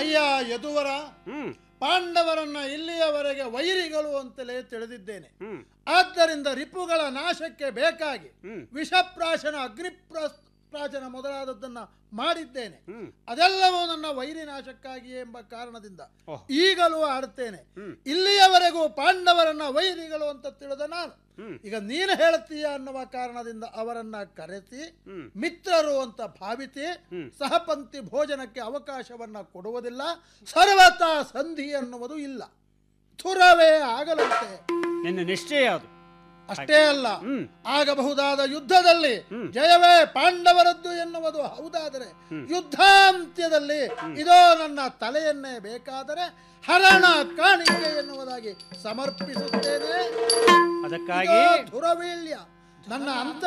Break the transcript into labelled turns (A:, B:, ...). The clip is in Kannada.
A: ಅಯ್ಯ ಯದುವರ
B: ಹ್ಮ್
A: ಪಾಂಡವರನ್ನ ಇಲ್ಲಿಯವರೆಗೆ ವೈರಿಗಳು ಅಂತಲೇ ತಿಳಿದಿದ್ದೇನೆ
B: ಹ್ಮ್
A: ಆದ್ದರಿಂದ ರಿಪುಗಳ ನಾಶಕ್ಕೆ ಬೇಕಾಗಿ
B: ಹ್ಮ್.
A: ವಿಷಪ್ರಾಶನ ಅಗ್ನಿಪ್ರಾಶನ ಮೊದಲಾದದ್ದನ್ನ ಮಾಡಿದ್ದೇನೆ
B: ಹ್ಮ್
A: ಅದೆಲ್ಲವೂ ನನ್ನ ವೈರಿ ನಾಶಕ್ಕಾಗಿಯೇ ಎಂಬ ಕಾರಣದಿಂದ
B: ಓಹ್.
A: ಈಗಲೂ ಆಡ್ತೇನೆ
B: ಹ್ಮ್.
A: ಇಲ್ಲಿಯವರೆಗೂ ಪಾಂಡವರನ್ನ ವೈರಿಗಳು ಅಂತ ತಿಳಿದ ನಾನು
B: ಹ್ಮ್.
A: ಈಗ ನೀನು ಹೇಳ್ತೀಯ ಅನ್ನುವ ಕಾರಣದಿಂದ ಅವರನ್ನ ಕರೆಸಿ
B: ಹ್ಮ್.
A: ಮಿತ್ರರು ಅಂತ ಭಾವಿಸಿ
B: ಹ್ಮ್.
A: ಸಹಪಂಕ್ತಿ ಭೋಜನಕ್ಕೆ ಅವಕಾಶವನ್ನ ಕೊಡುವುದಿಲ್ಲ ಸರ್ವತಾ ಸಂಧಿ ಅನ್ನುವುದು ಇಲ್ಲ ಥುರವೇ ಆಗಲಂತೆ
B: ನಿನ್ನ ನಿಶ್ಚಯ ಅದು
A: ಅಷ್ಟೇ ಅಲ್ಲ
B: ಹ್ಮ್.
A: ಆಗಬಹುದಾದ ಯುದ್ಧದಲ್ಲಿ
B: ಹ್ಮ್.
A: ಜಯವೇ ಪಾಂಡವರದ್ದು ಎನ್ನುವುದು ಹೌದಾದರೆ ಯುದ್ಧಾಂತ್ಯದಲ್ಲಿ ಇದೋ ನನ್ನ ತಲೆಯನ್ನೇ ಬೇಕಾದರೆ ಹರಣ ಕಾಣಿಕೆ ಎನ್ನುವುದಾಗಿ ಸಮರ್ಪಿಸುತ್ತೇನೆ
B: ಅದಕ್ಕಾಗಿ
A: ಇದೋ ಧುರವೀಳ್ಯ ನನ್ನ ಅಂತ